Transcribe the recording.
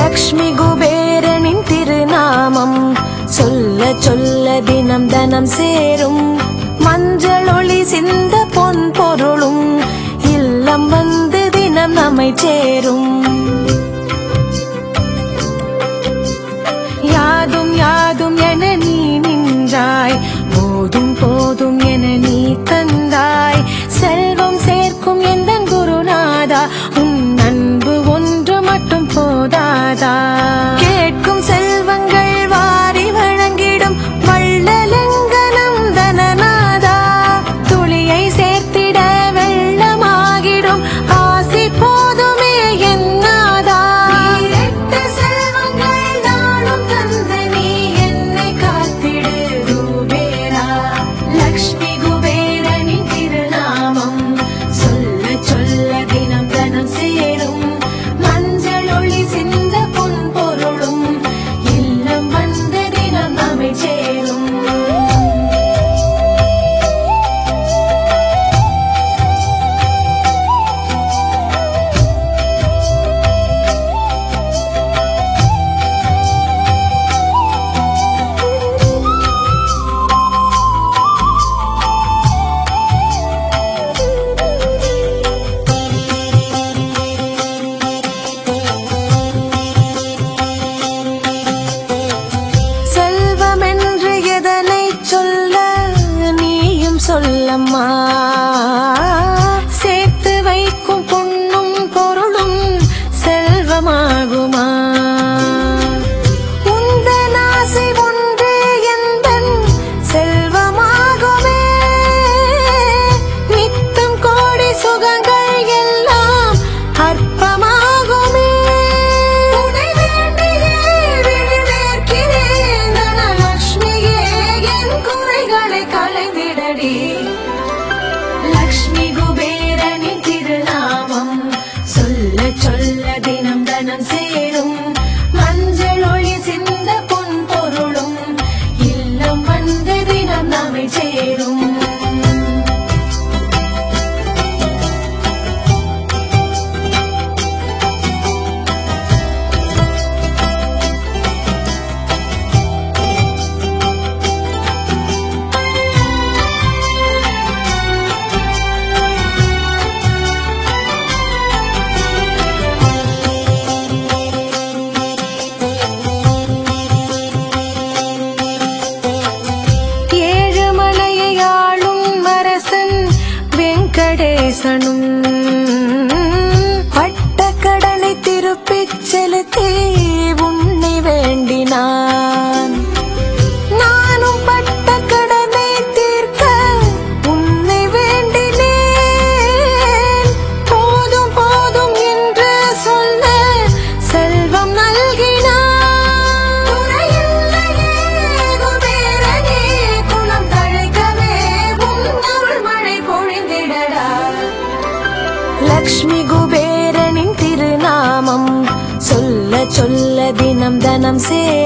லக்ஷ்மி குபேரனின் திருநாமம் சொல்ல சொல்ல தினம் தனம் சேரும் மஞ்சள் ஒளி சிந்த பொன் பொருளும் இல்லம் வந்து தினம் நம்மை சேரும் யாதும் யாதும் என நீ நின்றாய் போதும் போதும் என நீ தந்தாய் செல்வம் சேர்க்கும் எந்த குருநாதா உன் அன்பு ஒன்று மட்டும் போதாதா கேட்கும் செல்வங்கள் வாரி வழங்கிடும் வள்ளலங்கனம் தனநாதா துளியை சேர்த்திட வெள்ளமாகிடும் ஆசி போதுமே என்னாதா எட்டு செல்வங்கள் நாளும் தந்து நீ என்னை காத்திடு குபேரா லக்ஷ்மி குபேரனின் திருநாமம் சொல்ல சொல்ல தினம் தனம் சேரும் மஞ்சள் ஒளி சிந்த பொன் பொருளும் இல்லம் வந்த தினம் அமை சேரும் செல்வம் என்று எதனை சொல்ல நீயும் சொல்லம்மா சேர்த்து வைக்கும் பொன்னும் பொருளும் செல்வமாகுமா உந்தன் ஆசை ஒன்று எந்தன் செல்வமாகுமே நித்தம் கோடி சுகங்கள் எல்லாம் அற்பமாகுமே உன்னை வேண்டியே விழிவேற்கிறேன் தனலட்சுமியே என் குறைகளை களைந்திடடி லக்ஷ்மி குபேரனின் திருநாமம் சொல்ல சொல்ல தினம் தனம் சேரும் மஞ்சள் ஒளி சிந்த பொன் பொருளும் இல்லம் வந்து தினம் நம்மை சேரும் ஏழு மலையை ஆளும் அரசன் வெங்கடேசனும் பட்ட கடனை திருப்பிச் செலுத்தி உன்னை வேண்டினான் நானும் பட்ட கடனை தீர்க்க உன்னை வேண்டினேன் போதும் போதும் என்று சொல்ல செல்வம் நல்கினான் குறையில்லையே குபேரனே, குணம் தழைக்கவே உன் அருள் மழை பொழிந்திடடா லக்ஷ்மி குபேரனின் திருநாமம் சொல்ல சொல்ல தினம் தனம் சே